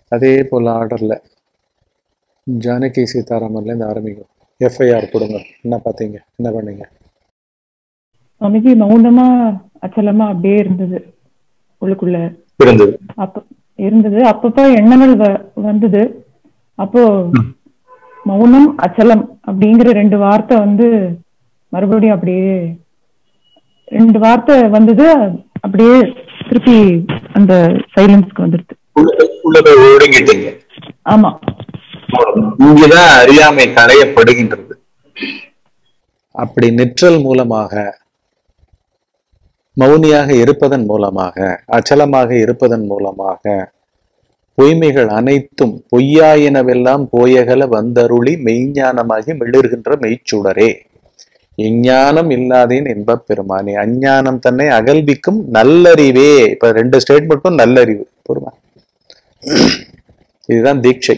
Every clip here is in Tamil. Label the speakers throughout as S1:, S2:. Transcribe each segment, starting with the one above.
S1: அதே போல் ஆர்டரில் ஜானகி சீதாராமன்லேருந்து ஆரம்பிக்கும் எஃப்ஐஆர் கொடுங்க என்ன பார்த்தீங்க என்ன பண்ணீங்க
S2: அமைதி மௌனமா அச்சலமா அப்படியே இருந்தது உள்ளுக்குள்ள
S1: இருந்தது
S2: அப்ப இருந்தது அப்பப்ப எண்ணங்கள் வ- வந்தது அப்போ மௌனம் அச்சலம் அப்படிங்கிற ரெண்டு வார்த்தை வந்து மறுபடியும் அப்படியே ரெண்டு வார்த்தை வந்தது அப்படியே திருப்பி அந்த சைலன்ஸ்க்கு வந்துடுது
S3: உள்ள போய் ஒடுங்கிட்டீங்க
S2: ஆமா
S3: இங்கதான் அறியாமை களையப்படுகின்றது
S1: அப்படி நிற்றல் மூலமாக மௌனியாக இருப்பதன் மூலமாக அச்சலமாக இருப்பதன் மூலமாக பொய்மைகள் அனைத்தும் பொய்யாயினவெல்லாம் போயகல வந்தருளி மெய்ஞானமாகி மிளிர்கின்ற மெய்ச்சுடரே எஞ்ஞானம் இல்லாதேன் என்ப பெருமானே அஞ்ஞானம் தன்னை அகல்விக்கும் நல்லறிவே இப்ப ரெண்டு ஸ்டேட்மெண்ட்டும் நல்லறிவு பொறுமா இதுதான் தீட்சை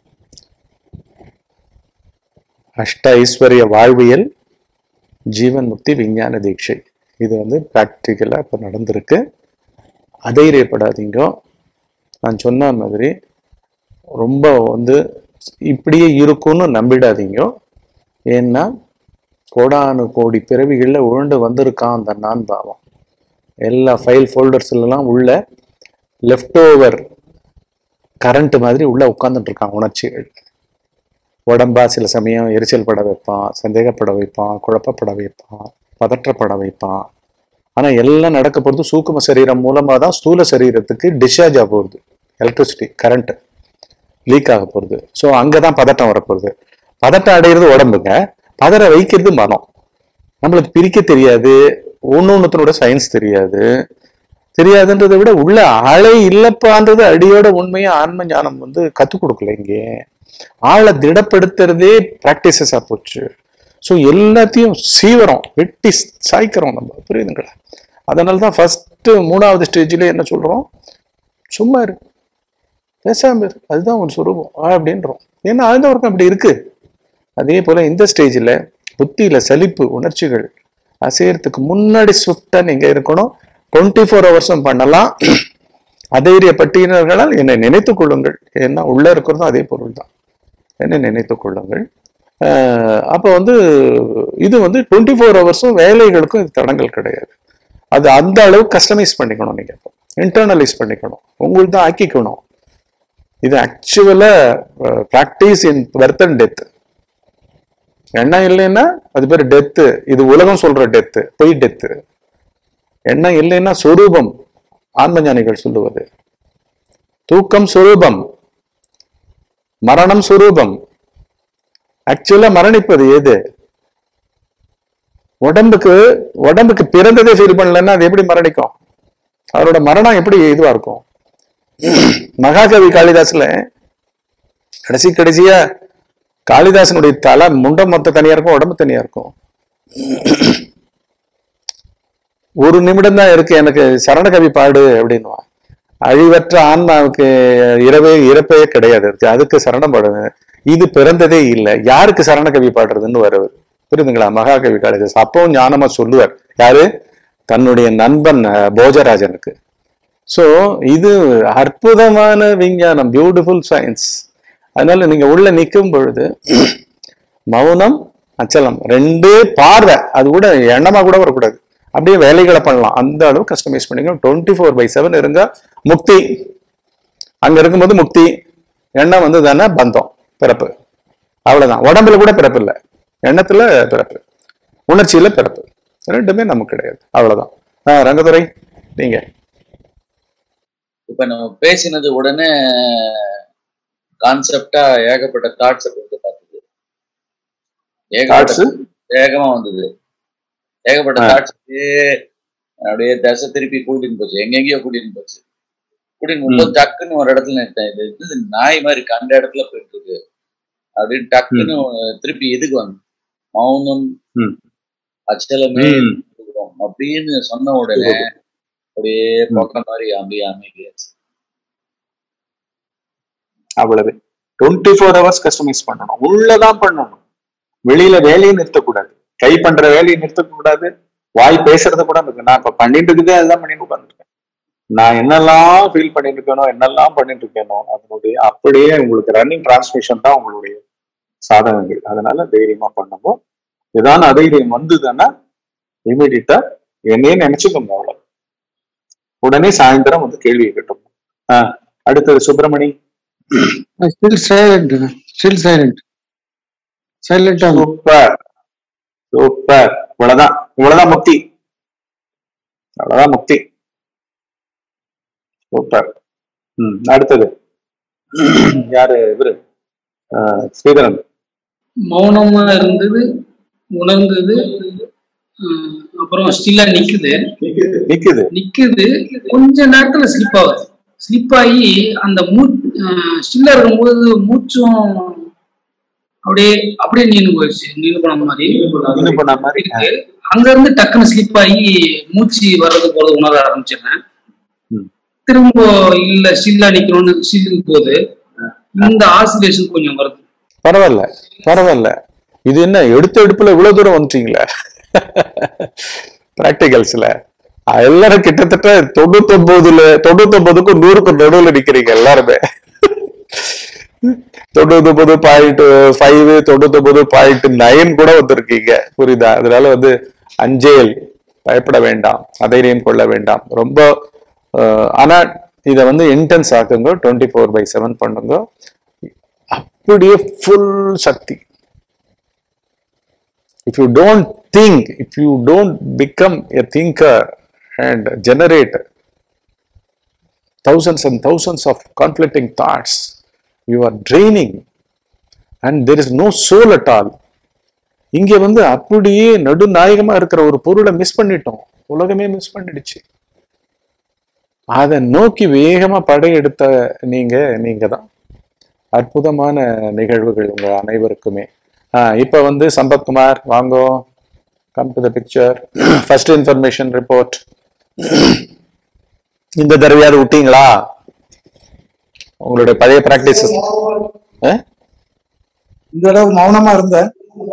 S1: அஷ்ட ஐஸ்வர்ய வாழ்வியல் ஜீவன் முக்தி விஞ்ஞான தீட்சை இது வந்து ப்ராக்டிக்கலாக இப்போ நடந்திருக்கு அதைரியப்படாதீங்க நான் சொன்ன மாதிரி ரொம்ப வந்து இப்படியே இருக்கும்னு நம்பிடாதீங்க ஏன்னா கோடானு கோடி பிறவிகளில் உருண்டு வந்திருக்கான் அந்த நான் பாவம் எல்லா ஃபைல் ஃபோல்டர்ஸ்லாம் உள்ள லெஃப்ட் ஓவர் கரண்ட் மாதிரி உள்ள உட்கார்ந்துட்டு இருக்கான் உணர்ச்சிகள் உடம்பா சில சமயம் எரிச்சல் பட வைப்பான் சந்தேகப்பட வைப்பான் குழப்பப்பட வைப்பான் பதற்றப்பட வைப்பான் ஆனா எல்லாம் நடக்க போறது சூக்கும சரீரம் மூலமா தான் ஸ்தூல சரீரத்துக்கு டிஸ்சார்ஜ் ஆக போகுது எலக்ட்ரிசிட்டி கரண்ட் லீக் ஆக போகுது ஸோ அங்கதான் பதட்டம் வரப்போகுது பதட்டம் அடையிறது உடம்புங்க பதற வைக்கிறது மனம் நம்மளுக்கு பிரிக்க தெரியாது ஒண்ணு ஒண்ணுத்தனோட சயின்ஸ் தெரியாது தெரியாதுன்றதை விட உள்ள ஆளே இல்லப்பான்றது அடியோட உண்மையா ஆன்ம ஞானம் வந்து கத்துக் கொடுக்கல இங்கே ஆளை திடப்படுத்துறதே ப்ராக்டிசஸா போச்சு ஸோ எல்லாத்தையும் சீவரம் வெட்டி சாய்க்கிறோம் நம்ம புரியுதுங்களா அதனால தான் ஃபர்ஸ்ட் மூணாவது ஸ்டேஜ்ல என்ன சொல்றோம் சும்மா இரு பேசாம இரு அதுதான் ஒரு சுரூபம் அப்படின்றோம் ஏன்னா அதுதான் ஒருக்கம் அப்படி இருக்கு அதே போல இந்த ஸ்டேஜில் புத்தியில சலிப்பு உணர்ச்சிகள் அசையறதுக்கு முன்னாடி ஸ்விஃப்டா நீங்க இருக்கணும் டுவெண்ட்டி ஃபோர் ஹவர்ஸும் பண்ணலாம் அதைரியப்பட்டினர்களால் என்னை நினைத்துக் கொள்ளுங்கள் ஏன்னா உள்ள இருக்கிறதும் அதே பொருள் தான் என்னை நினைத்துக் கொள்ளுங்கள் ஆஹ் அப்போ வந்து இது வந்து டுவெண்ட்டி ஃபோர் ஹவர்ஸும் வேலைகளுக்கும் இது தடங்கள் கிடையாது அது அந்த அளவுக்கு கஸ்டமைஸ் பண்ணிக்கணும் நீங்க இன்டர்னலைஸ் பண்ணிக்கணும் உங்களுக்கு தான் ஆக்கிக்கணும் இது ஆக்சுவலா practice in birth and death எண்ணம் இல்லைன்னா அது பேர் டெத்து இது உலகம் சொல்ற டெத்து பொய் டெத்து எண்ணம் இல்லைன்னா சொரூபம் ஆன்ம ஞானிகள் சொல்லுவது தூக்கம் சொரூபம் மரணம் சொரூபம் ஆக்சுவலா மரணிப்பது எது உடம்புக்கு உடம்புக்கு பிறந்ததே ஃபீல் பண்ணலன்னா அது எப்படி மரணிக்கும் அவரோட மரணம் எப்படி இதுவா இருக்கும் மகாகவி காளிதாஸ்ல கடைசி கடைசியா காளிதாசனுடைய தலை முண்டம் மொத்த தனியா இருக்கும் உடம்பு தனியா இருக்கும் ஒரு நிமிடம் தான் இருக்கு எனக்கு சரணகவி பாடு அப்படின்னுவான் அழிவற்ற ஆன்மாவுக்கு இரவே இறப்பே கிடையாது இருக்கு அதுக்கு சரணம் பாடுது இது பிறந்ததே இல்லை யாருக்கு சரணகவி பாடுறதுன்னு வருவது புரியுதுங்களா மகாகவி காளிதாஸ் அப்பவும் ஞானமா சொல்லுவார் யாரு தன்னுடைய நண்பன் அஹ், போஜராஜனுக்கு ஸோ இது அற்புதமான விஞ்ஞானம் பியூட்டிஃபுல் சயின்ஸ் அதனால நீங்க உள்ள நிற்கும் பொழுது மௌனம் அச்சலம் ரெண்டே பார்வை அது கூட எண்ணமா கூட வரக்கூடாது அப்படியே வேலைகளை பண்ணலாம் அந்த அளவு கஸ்டமைஸ் பண்ணிங்க டுவெண்ட்டி ஃபோர் பை செவன் இருங்க முக்தி அங்க இருக்கும்போது முக்தி எண்ணம் வந்து தானே பந்தம் பிறப்பு அவ்வளவுதான் உடம்புல கூட பிறப்பு இல்லை எண்ணத்துல பிறப்பு உணர்ச்சியில பிறப்பு ரெண்டுமே நமக்கு கிடையாது அவ்வளவுதான் ஆஹ் ரங்கதுரை நீங்க
S4: இப்ப நம்ம பேசினது உடனே கான்செப்டா ஏகப்பட்ட தாட்ஸ் கொண்டு பார்த்தது ஏகப்பட்ட
S3: Thoughts?
S4: வேகமா வந்தது ஏகப்பட்ட
S3: ஆ.
S4: தாட்ஸ் அப்படியே தசை திருப்பி கூட்டின்னு போச்சு எங்கெங்கேயோ கூட்டின்னு போச்சு கூட்டின்னு போகும்போது டக்குன்னு ஒரு இடத்துல நிறுத்தேன் இது இது நாய் மாதிரி கண்ட இடத்துல போயிட்டு இருக்கு அப்படின்னு டக்குன்னு திருப்பி எதுக்கு வந்து மௌனம்
S3: ம்.
S4: அச்சலமே
S3: ம்.
S4: இருக்கிறோம் அப்படின்னு சொன்ன உடனே அப்படியே பக்கம் மாதிரி அப்படியே அமைதியாச்சு
S3: அவ்வளவு டுவெண்ட்டி ஃபோர் ஹவர்ஸ் கஸ்டமைஸ் பண்ணணும் உள்ளதான் பண்ணணும் வெளியில வேலையை நிறுத்தக்கூடாது கை பண்ற வேலையை நிறுத்தக்கூடாது வாய் பேசுறத கூட இருக்கு நான் இப்ப பண்ணிட்டு இருக்குதே அதுதான் பண்ணிட்டு உட்காந்துருக்கேன் நான் என்னெல்லாம் ஃபீல் பண்ணிட்டு இருக்கேனோ என்னெல்லாம் பண்ணிட்டு இருக்கேனோ அதனுடைய அப்படியே உங்களுக்கு ரன்னிங் டிரான்ஸ்மிஷன் தான் உங்களுடைய சாதகங்கள் அதனால தைரியமா பண்ணுங்க ஏதாவது அதைரியம் வந்ததுன்னா இமீடியட்டா என்னையே நினைச்சுக்கோங்க அவ்வளவு உடனே சாயந்தரம் வந்து கேள்வி கேட்டோம் ஆஹ் அடுத்தது Subramani
S5: still silent still silent சைலண்டா
S3: சூப்பர் சூப்பர் இவ்வளவுதான் இவ்வளவுதான் முக்தி அவ்வளவுதான் முக்தி சூப்பர் ம் அடுத்தது யாரு இவரு ஆஹ் ஸ்ரீதரன்
S6: மௌனமா இருந்தது உணர்ந்தது ஹம், அப்புறம் ஸ்டில்லா நிக்குது
S3: நிக்குது
S6: நிக்குது கொஞ்ச நேரத்துல ஸ்லிப் ஆகுது ஸ்லிப் ஆகி அந்த மூ ஸ்டில்லா இருக்கும்போது மூச்சும் அப்படியே அப்படியே நின்று போயிடுச்சு நின்று போன மாதிரி
S3: இன்னும் பண்ண மாதிரி
S6: இருக்கு அங்க இருந்து டக்குன்னு ஸ்லிப் ஆகி மூச்சு வர்றது போறது உணர ஆரம்பிச்சிடுறேன்
S3: ம்.
S6: திரும்ப இல்ல ஸ்டில்லா நிக்கணும்னு ஸ்டில்லுக்கு போகுது இந்த ஆசிலேஷன் கொஞ்சம் வருது
S1: பரவாயில்ல பரவாயில்ல இது என்ன எடுத்த எடுப்புல இவ்வளவு தூரம் வந்துட்டீங்களே பிராக்டிகல்ஸ்ல எல்லாரும் கிட்டத்தட்ட தொண்ணூத்தொன்பதுல தொண்ணூத்தொன்பதுக்கும் நூறுக்கும் நடுவுல நிக்கிறீங்க எல்லாருமே தொண்ணூத்தொன்பது பாயிண்ட் ஃபைவ் தொண்ணூத்தொன்பது பாயிண்ட் நைன் கூட வந்திருக்கீங்க புரியுதா அதனால வந்து அஞ்சேல் பயப்பட வேண்டாம் அதைரியம் கொள்ள வேண்டாம் ரொம்ப அஹ், ஆனா இதை வந்து இன்டென்ஸ் ஆக்குங்க டுவெண்ட்டி ஃபோர் பை செவன் பண்ணுங்க அப்படியே ஃபுல் சக்தி if you don't think if you don't become a thinker and generate thousands and thousands of conflicting thoughts you are draining and there is no soul at all இங்க வந்து அப்படியே நடுநாயகமா இருக்கிற ஒரு பொருளை மிஸ் பண்ணிட்டோம் உலகமே மிஸ் பண்ணிடுச்சு அதை நோக்கி வேகமா படையெடுத்த நீங்க நீங்க தான் அற்புதமான நிகழ்வுகள் உங்க அனைவருக்குமே ஆஹ் இப்ப வந்து சம்பத்குமார் வாங்கோ come to the picture first information report இந்த தடவையாவது விட்டீங்களா உங்களுடைய பழைய பிராக்டிஸ்
S5: இந்த தடவை மௌனமா இருந்தேன்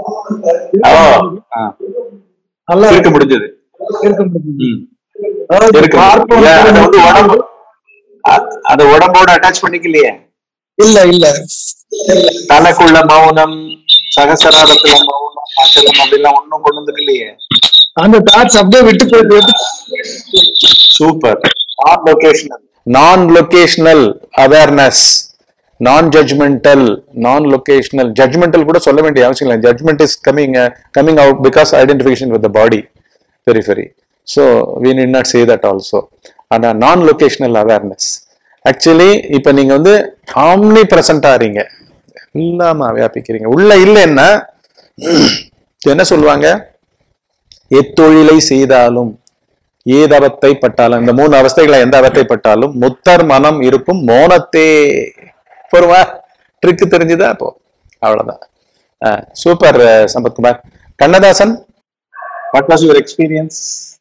S5: நல்லா
S3: இருக்க முடிஞ்சது
S5: இருக்க முடியுது
S3: ம்.
S5: அதாவது
S3: இருக்கு
S5: பார்ப்போம்
S3: இல்ல, அது வந்து உடம்பு அ- அது உடம்போட அட்டாச் பண்ணிக்கலையே
S5: இல்ல இல்ல
S3: தலைக்குள்ள மௌனம் சகசராரத்துல மௌனம் அச்சலம் அப்படிலாம் ஒண்ணும் கொண்டு வந்துக்கலையே
S5: அந்த தாட்ஸ் அப்படியே விட்டு போயிட்டு
S3: super on locational
S1: non locational awareness non judgemental non locational judgemental கூட சொல்ல வேண்டிய அவசியம் இல்லை judgement is coming coming out because identification with the body periphery so we need not say that also ஆனால் நான் லொகேஷனல் அவேர்னஸ் ஆக்சுவலி இப்போ நீங்க வந்து ஆம்னி பிரசன்ட் ஆறீங்க எல்லாம வியாபிக்கிறீங்க உள்ள இல்லைன்னா என்ன சொல்லுவாங்க எத்தொழிலை செய்தாலும் ஏதவத்தை பட்டாலும் இந்த மூணு அவஸ்தைகளை எந்த அவத்தை பட்டாலும் முத்தர் மனம் இருக்கும் மோனத்தே பொறுவா ட்ரிக்கு தெரிஞ்சுதா அப்போ அவ்வளவுதான் super Sampathkumar Kannadasan
S3: what was your experience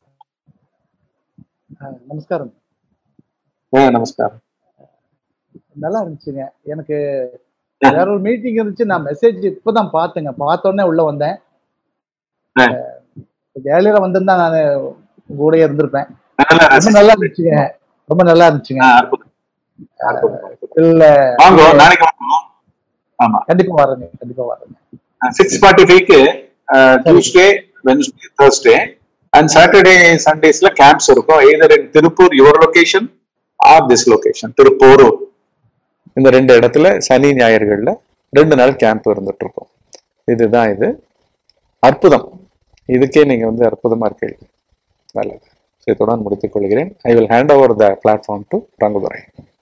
S7: நமஸ்காரம்
S3: நமஸ்காரம்
S7: நல்லா இருந்துச்சுங்க எனக்கு வேற ஒரு மீட்டிங் இருந்துச்சு நான் மெசேஜ் இப்பதான் பார்த்தேங்க பார்த்த உடனே உள்ள வந்தேன்
S3: ஆ.
S7: ஏழையில வந்திருந்தா நான் கூடயே இருந்திருப்பேன்
S3: நல்லா
S7: ரொம்ப நல்லா இருந்துச்சுங்க ரொம்ப நல்லா இருந்துச்சுங்க
S3: ஆ, அற்புதம். அற்புதம், அற்புதம்.
S7: இல்ல
S3: வாங்க நாளைக்கு வாங்க ஆமா
S7: கண்டிப்பா வர்றேங்க கண்டிப்பா வர்றேங்க
S3: சிக்ஸ் ஃபார்ட்டி ஃபைவ்க்கு Tuesday Wednesday Thursday and Saturday சண்டேஸ்ல கேம்ப்ஸ் இருக்கும் either in Tiruppur your location or this location Tiruppur
S1: இந்த ரெண்டு இடத்துல சனி ஞாயிறுகள்ல ரெண்டு நாள் கேம்ப் இருந்துட்டு இருக்கும் இதுதான் இது அற்புதம் இதுக்கே நீங்க வந்து அற்புதமா இருக்கீங்க நல்லது ஸோ இத்துடன் முடித்துக் கொள்கிறேன் I will hand over the platform to ரங்குதுரை